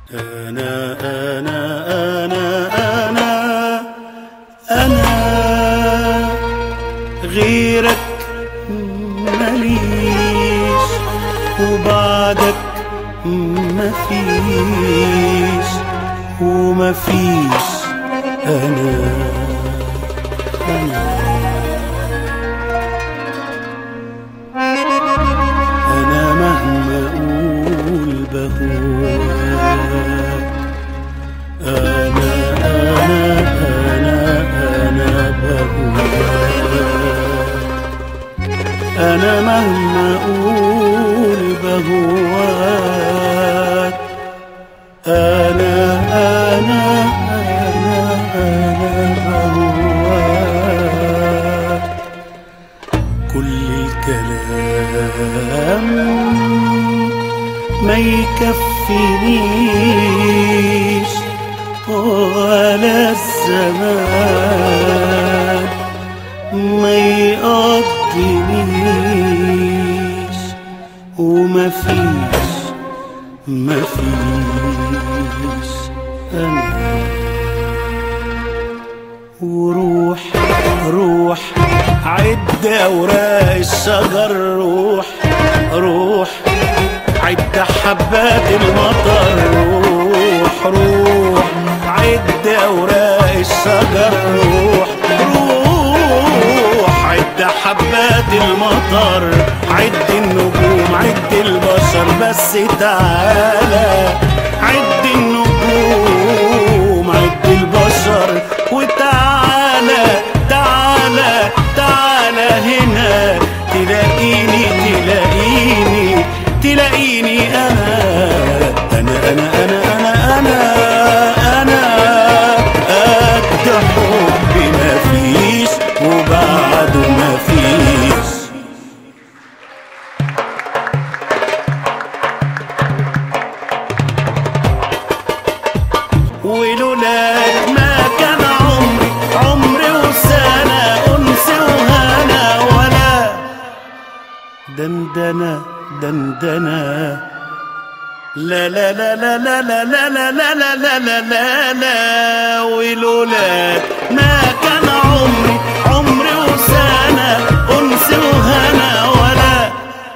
أنا أنا أنا أنا أنا غيرك مليش وبعدك مفيش ومفيش أنا أنا أنا مهما أقول بهواك أنا أنا أنا أنا بهواك أنا مهما أقول بهواك أنا أنا أنا أنا بهواك كل الكلام ما يكفينيش ولا الزمان ما يقضينيش وما فيش ما فيش أنا وروح روح عد أوراق الشجر روح روح عد حبات المطر روح روح عد أوراق الشجر روح روح عد حبات المطر عد النجوم عد البشر بس تعالى عد النجوم عد البشر وتعالى تعالى تعالى هنا تلاقيني تلاقيني تلاقيني انا انا انا انا انا انا انا قد حبي مفيش وبعده مفيش ولولاك ما كان عمري عمري وسنة أنس وهنا ولا دندنة دندنة لا لا لا لا لا لا لا لا لا لا لا لا لا لا ولولاك ما كان عمري عمري وسنة أنس وهنا ولا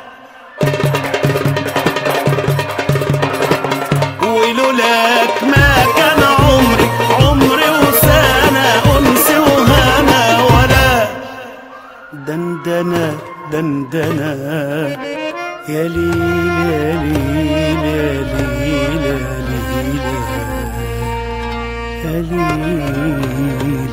ولولاك ما كان عمري عمري وسنة أنس وهنا ولا دندنة دندنة يا ليل يا ليل يا ليل يا ليل يا ليل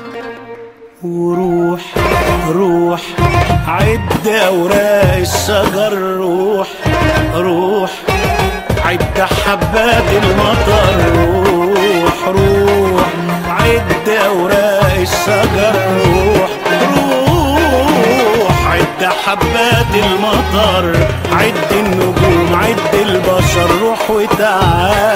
وروح روح عد أوراق الشجر روح روح عد حبات المطر روح روح عد أوراق الشجر روح روح عد حبات المطر عد النجوم عد البشر روح وتعال